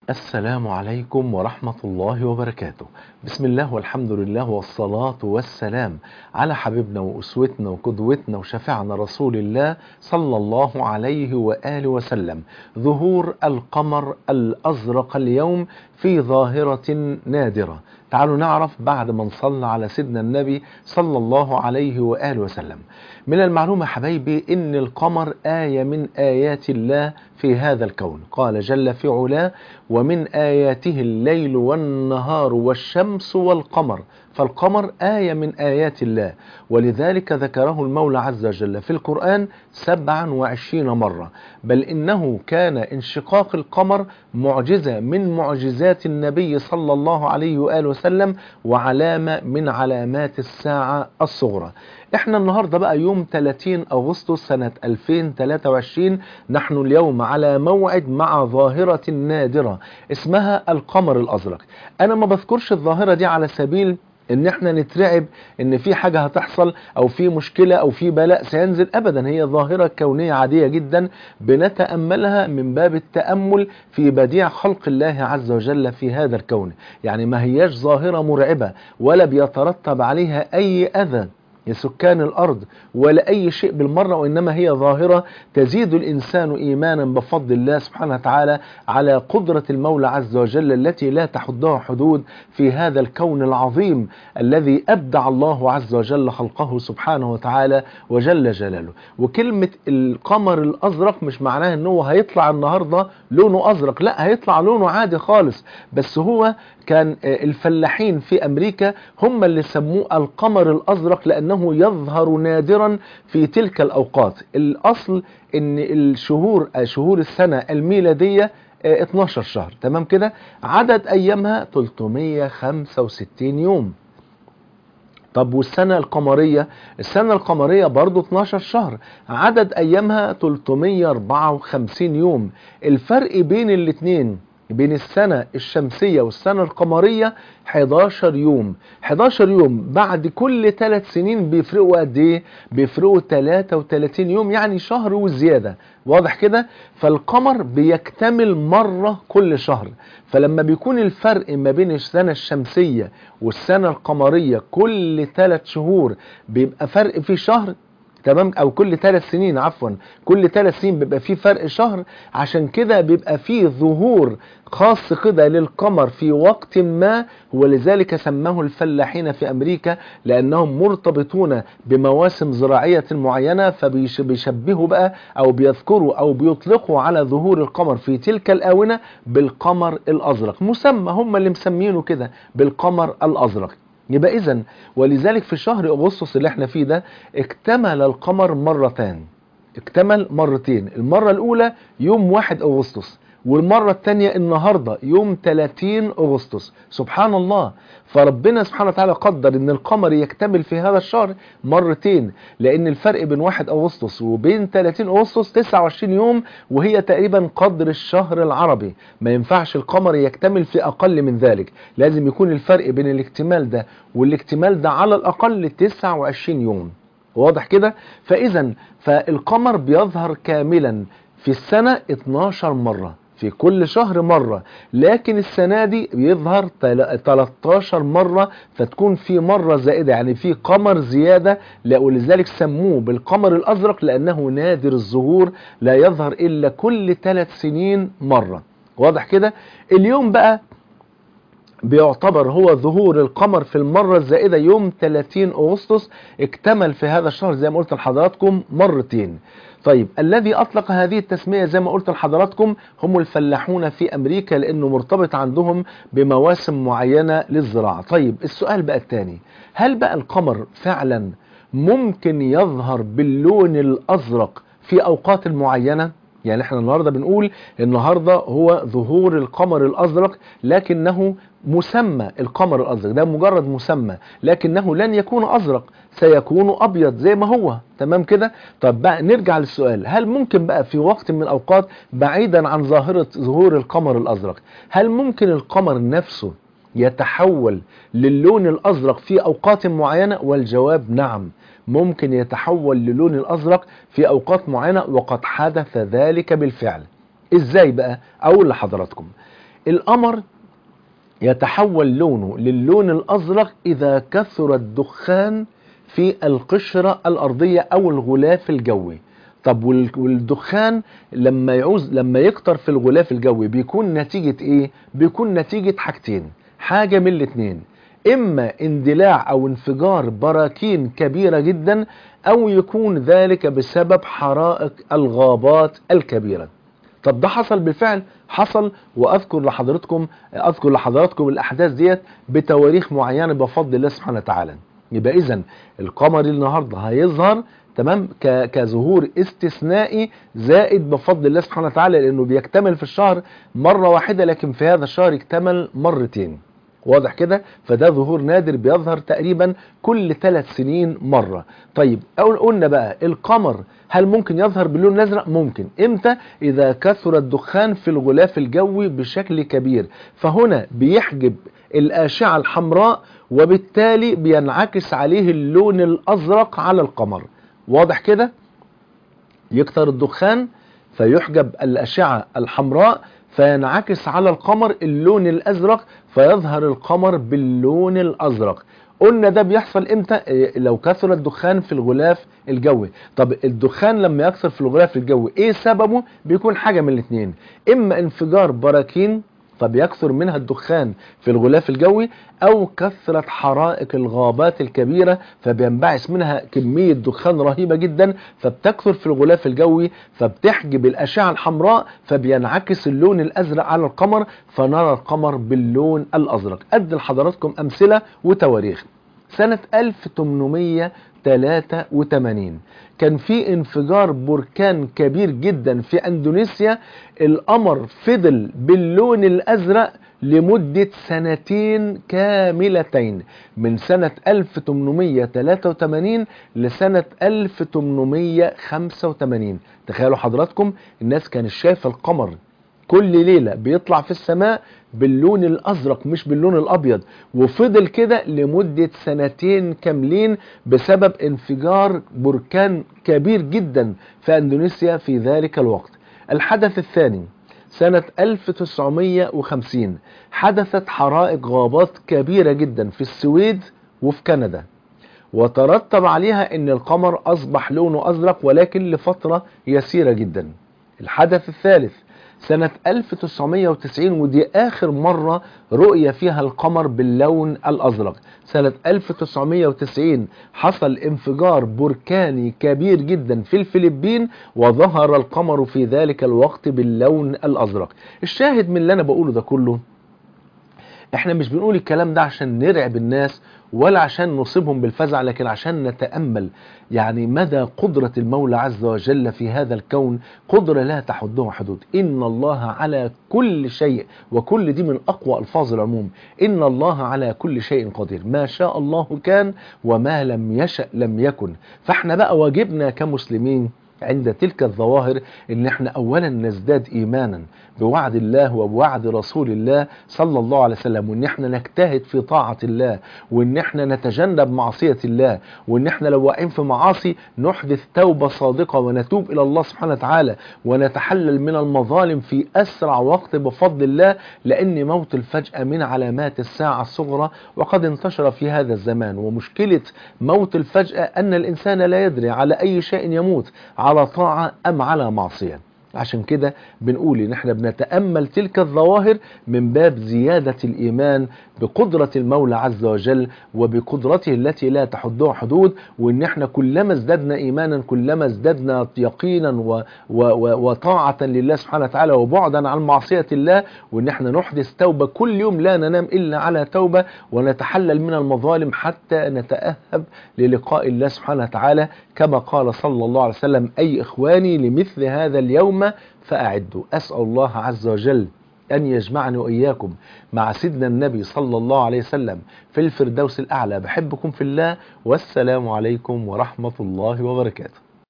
السلام عليكم ورحمة الله وبركاته بسم الله والحمد لله والصلاة والسلام على حبيبنا وأسوتنا وقدوتنا وشفيعنا رسول الله صلى الله عليه وآله وسلم ظهور القمر الأزرق اليوم في ظاهرة نادرة تعالوا نعرف بعد ما نصلى على سيدنا النبي صلى الله عليه وآله وسلم من المعلومة حبايبي إن القمر آية من آيات الله في هذا الكون قال جل في علاه ومن آياته الليل والنهار والشمس والقمر فالقمر آية من آيات الله ولذلك ذكره المولى عز وجل في القرآن 27 مرة بل إنه كان انشقاق القمر معجزة من معجزات النبي صلى الله عليه وآله وسلم وعلامة من علامات الساعة الصغرى احنا النهاردة بقى يوم 30 أغسطس سنة 2023 نحن اليوم على موعد مع ظاهرة نادرة اسمها القمر الأزرق أنا ما بذكرش الظاهرة دي على سبيل ان احنا نترعب ان في حاجة هتحصل او في مشكلة او في بلاء سينزل ابدا هي ظاهرة كونية عادية جدا بنتأملها من باب التأمل في بديع خلق الله عز وجل في هذا الكون يعني ما هياش ظاهرة مرعبة ولا بيترتب عليها اي اذى لسكان الأرض ولا أي شيء بالمرة وإنما هي ظاهرة تزيد الإنسان إيمانا بفضل الله سبحانه وتعالى على قدرة المولى عز وجل التي لا تحدها حدود في هذا الكون العظيم الذي أبدع الله عز وجل خلقه سبحانه وتعالى وجل جلاله وكلمة القمر الأزرق مش معناها أنه هيطلع النهاردة لونه أزرق لا هيطلع لونه عادي خالص بس هو كان الفلاحين في أمريكا هم اللي سموه القمر الأزرق لأنه يظهر نادرا في تلك الأوقات الأصل أن الشهور شهور السنة الميلادية 12 شهر تمام كده عدد أيامها 365 يوم طب والسنة القمرية السنة القمرية برضو 12 شهر عدد أيامها 354 يوم الفرق بين الاثنين بين السنة الشمسية والسنة القمرية 11 يوم 11 يوم بعد كل 3 سنين بيفرقوا قد ايه بيفرقوا 33 يوم يعني شهر وزيادة واضح كده فالقمر بيكتمل مرة كل شهر فلما بيكون الفرق ما بين السنة الشمسية والسنة القمرية كل 3 شهور بيبقى فرق في شهر تمام او كل ثلاث سنين عفوا كل ثلاث سنين بيبقى في فرق شهر عشان كده بيبقى في ظهور خاص كده للقمر في وقت ما ولذلك سماه الفلاحين في امريكا لانهم مرتبطون بمواسم زراعية معينة فبيشبهوا بقى او بيذكروا او بيطلقوا على ظهور القمر في تلك الاونة بالقمر الازرق مسمى هم اللي مسمينه كده بالقمر الازرق يبقى اذا ولذلك في شهر اغسطس اللي احنا فيه ده اكتمل القمر مرتان اكتمل مرتين المرة الاولى يوم 1 اغسطس والمرة الثانية النهاردة يوم 30 أغسطس سبحان الله فربنا سبحانه وتعالى قدر ان القمر يكتمل في هذا الشهر مرتين لان الفرق بين 1 أغسطس وبين 30 أغسطس 29 يوم وهي تقريبا قدر الشهر العربي ما ينفعش القمر يكتمل في أقل من ذلك لازم يكون الفرق بين الاكتمال ده والاكتمال ده على الأقل 29 يوم واضح كده فإذا فالقمر بيظهر كاملا في السنة 12 مرة في كل شهر مرة لكن السنة دي بيظهر 13 مرة فتكون في مرة زائدة يعني في قمر زيادة ولذلك سموه بالقمر الأزرق لأنه نادر الظهور لا يظهر إلا كل ثلاث سنين مرة واضح كده اليوم بقى بيعتبر هو ظهور القمر في المرة الزائدة يوم 30 أغسطس اكتمل في هذا الشهر زي ما قلت لحضراتكم مرتين طيب الذي أطلق هذه التسمية زي ما قلت لحضراتكم هم الفلاحون في أمريكا لأنه مرتبط عندهم بمواسم معينة للزراعة طيب السؤال بقى الثاني هل بقى القمر فعلا ممكن يظهر باللون الأزرق في أوقات معينة يعني احنا النهاردة بنقول النهاردة هو ظهور القمر الأزرق لكنه مسمى القمر الأزرق ده مجرد مسمى لكنه لن يكون أزرق سيكون أبيض زي ما هو تمام كده طب بقى نرجع للسؤال هل ممكن بقى في وقت من الأوقات بعيدا عن ظاهرة ظهور القمر الأزرق هل ممكن القمر نفسه يتحول للون الأزرق في أوقات معينة والجواب نعم ممكن يتحول للون الأزرق في أوقات معينة وقد حدث ذلك بالفعل إزاي بقى أقول لحضراتكم القمر يتحول لونه للون الأزرق إذا كثر الدخان في القشرة الأرضية أو الغلاف الجوي طب وال- والدخان لما يعوز لما يكتر في الغلاف الجوي بيكون نتيجة ايه بيكون نتيجة حاجتين حاجة من الاتنين اما اندلاع او انفجار براكين كبيرة جدا او يكون ذلك بسبب حرائق الغابات الكبيرة طب ده حصل بالفعل حصل واذكر لحضرتكم اذكر لحضراتكم الاحداث ديت بتواريخ معينه بفضل الله سبحانه وتعالى يبقى اذا القمر النهارده هيظهر تمام ك- كظهور استثنائي زائد بفضل الله سبحانه وتعالى لانه بيكتمل في الشهر مره واحده لكن في هذا الشهر اكتمل مرتين واضح كده فده ظهور نادر بيظهر تقريبا كل ثلاث سنين مرة طيب أول قلنا بقى القمر هل ممكن يظهر باللون الأزرق ممكن إمتى إذا كثر الدخان في الغلاف الجوي بشكل كبير فهنا بيحجب الأشعة الحمراء وبالتالي بينعكس عليه اللون الأزرق على القمر واضح كده يكثر الدخان فيحجب الأشعة الحمراء فينعكس على القمر اللون الأزرق فيظهر القمر باللون الأزرق قلنا ده بيحصل امتى إيه، لو كثر الدخان في الغلاف الجوي طب الدخان لما يكثر في الغلاف الجوي ايه سببه بيكون حاجة من الاثنين اما انفجار براكين فبيكثر منها الدخان في الغلاف الجوي او كثرة حرائق الغابات الكبيرة فبينبعث منها كمية دخان رهيبة جدا فبتكثر في الغلاف الجوي فبتحجب الاشعة الحمراء فبينعكس اللون الازرق على القمر فنرى القمر باللون الازرق ادي لحضراتكم امثلة وتواريخ سنة 1883 كان في انفجار بركان كبير جدا في اندونيسيا القمر فضل باللون الازرق لمدة سنتين كاملتين من سنة 1883 لسنة 1885 تخيلوا حضراتكم الناس كانت شايفة القمر كل ليلة بيطلع في السماء باللون الأزرق مش باللون الأبيض وفضل كده لمدة سنتين كاملين بسبب انفجار بركان كبير جدا في أندونيسيا في ذلك الوقت الحدث الثاني سنة 1950 حدثت حرائق غابات كبيرة جدا في السويد وفي كندا وترتب عليها ان القمر اصبح لونه ازرق ولكن لفترة يسيرة جدا الحدث الثالث سنة 1990 ودي آخر مرة رؤية فيها القمر باللون الأزرق سنة 1990 حصل انفجار بركاني كبير جدا في الفلبين وظهر القمر في ذلك الوقت باللون الأزرق الشاهد من اللي أنا بقوله ده كله احنا مش بنقول الكلام ده عشان نرعب الناس ولا عشان نصيبهم بالفزع لكن عشان نتأمل يعني مدى قدرة المولى عز وجل في هذا الكون قدرة لا تحدها حدود إن الله على كل شيء وكل دي من أقوى ألفاظ العموم إن الله على كل شيء قدير ما شاء الله كان وما لم يشأ لم يكن فاحنا بقى واجبنا كمسلمين عند تلك الظواهر ان احنا اولا نزداد ايمانا بوعد الله وبوعد رسول الله صلى الله عليه وسلم وان احنا نجتهد في طاعة الله وان احنا نتجنب معصية الله وان احنا لو واقعين في معاصي نحدث توبة صادقة ونتوب الى الله سبحانه وتعالى ونتحلل من المظالم في اسرع وقت بفضل الله لان موت الفجأة من علامات الساعة الصغرى وقد انتشر في هذا الزمان ومشكلة موت الفجأة ان الانسان لا يدري على اي شيء يموت على طاعة ام على معصية عشان كده بنقول ان احنا بنتأمل تلك الظواهر من باب زيادة الايمان بقدرة المولى عز وجل وبقدرته التي لا تحدها حدود وان احنا كلما ازددنا ايمانا كلما ازددنا يقينا و و و وطاعة لله سبحانه وتعالى وبعدا عن معصية الله وان احنا نحدث توبة كل يوم لا ننام الا على توبة ونتحلل من المظالم حتى نتأهب للقاء الله سبحانه وتعالى كما قال صلى الله عليه وسلم اي اخواني لمثل هذا اليوم فأعدوا أسأل الله عز وجل أن يجمعني وإياكم مع سيدنا النبي صلى الله عليه وسلم في الفردوس الأعلى بحبكم في الله والسلام عليكم ورحمة الله وبركاته